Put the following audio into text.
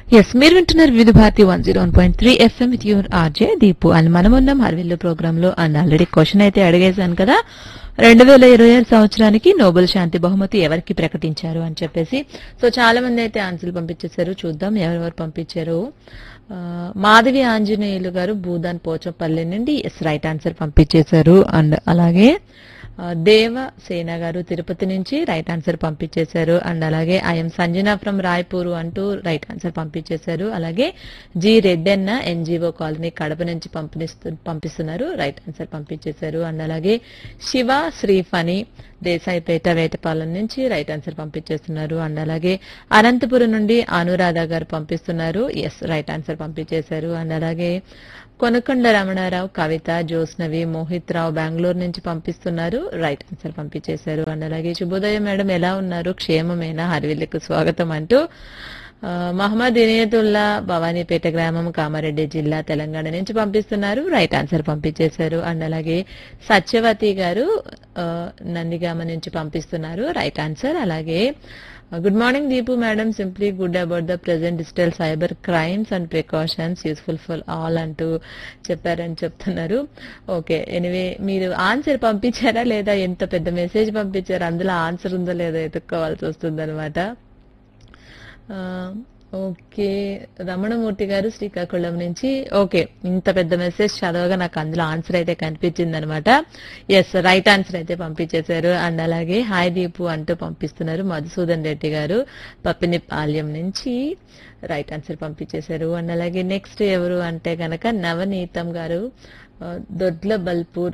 yes మీరు వింటున్నారు Vividh Bharati one zero one point three FM with your RJ Deepu and మనం ఉన్నాం హర్విల్లు ప్రోగ్రామ్ లో అండ్ ఆల్రెడీ క్వశ్చన్ అయితే అడిగేశాను కదా రెండు వేల ఇరవై ఆరు సంవత్సరానికి నోబెల్ శాంతి బహుమతి ఎవరికి ప్రకటించారు అని చెప్పేసి సో చాలా మంది అయితే ఆన్సర్లు పంపించేశారు చూద్దాం ఎవరెవరు పంపించారు ఆ, మాధవి ఆంజనేయులు గారు భూదాన్ పోచంపల్లి నుండి ఎస్ రైట్ ఆన్సర్ పంపించేశారు అండ్ అలాగే ఆ, దేవ సేన గారు తిరుపతి నుంచి రైట్ ఆన్సర్ పంపించేశారు అండ్ అలాగే ఐఎం సంజన ఫ్రమ్ రాయ్పూర్ అంటూ రైట్ ఆన్సర్ పంపించేశారు అలాగే G Reddanna NGO colony Kadapa నుంచి పంపిస్తు పంపిస్తున్నారు రైట్ ఆన్సర్ పంపించేశారు అండ్ అలాగే శివ శ్రీఫణి దేశాయిపేట వేటపాలెం నుంచి రైట్ ఆన్సర్ పంపించేస్తున్నారు అండ్ అలాగే అనంతపురం నుండి అనురాధ గారు పంపిస్తున్నారు ఎస్ రైట్ ఆన్సర్ పంపించేశారు అండ్ అలాగే కొనకొండ రమణారావు కవిత జోస్నవి మోహిత్ రావు బెంగళూరు నుంచి పంపిస్తున్నారు రైట్ ఆన్సర్ పంపించేశారు అండ్ అలాగే శుభోదయం మేడం ఎలా ఉన్నారు క్షేమమేనా హరివిల్లుకు స్వాగతం అంటూ ఆ, మహమ్మద్ ఇనియతుల్లా భవానీపేట గ్రామం కామారెడ్డి జిల్లా తెలంగాణ నుంచి పంపిస్తున్నారు రైట్ ఆన్సర్ పంపించేశారు అండ్ అలాగే సత్యవతి గారు ఆ, నందిగామ నుంచి పంపిస్తున్నారు రైట్ ఆన్సర్ అలాగే good morning Deepu madam simply good about the present digital cyber crimes and precautions useful for all అంటూ చెప్పారని చెప్తున్నారు ఓకే ఎనివే మీరు ఆన్సర్ పంపించారా లేదా ఎంత పెద్ద మెసేజ్ పంపించారు అందులో ఆన్సర్ ఉందో లేదో ఎత్తుక్కోవాల్సి వస్తుంది ఆ, ఓకే రమణమూర్తి గారు శ్రీకాకుళం నుంచి ఓకే ఇంత పెద్ద మెసేజ్ చదవగా నాకు అందులో ఆన్సర్ అయితే కనిపించింది అనమాట ఎస్ రైట్ ఆన్సర్ అయితే పంపించేశారు అండ్ అలాగే హాయ్ దీపు అంటూ పంపిస్తున్నారు మధుసూదన్ రెడ్డి గారు పప్పినిపాల్యం నుంచి రైట్ ఆన్సర్ పంపించేశారు అండ్ అలాగే నెక్స్ట్ ఎవరు అంటే గనక నవనీతం గారు ఆ, దొడ్ల బల్పూర్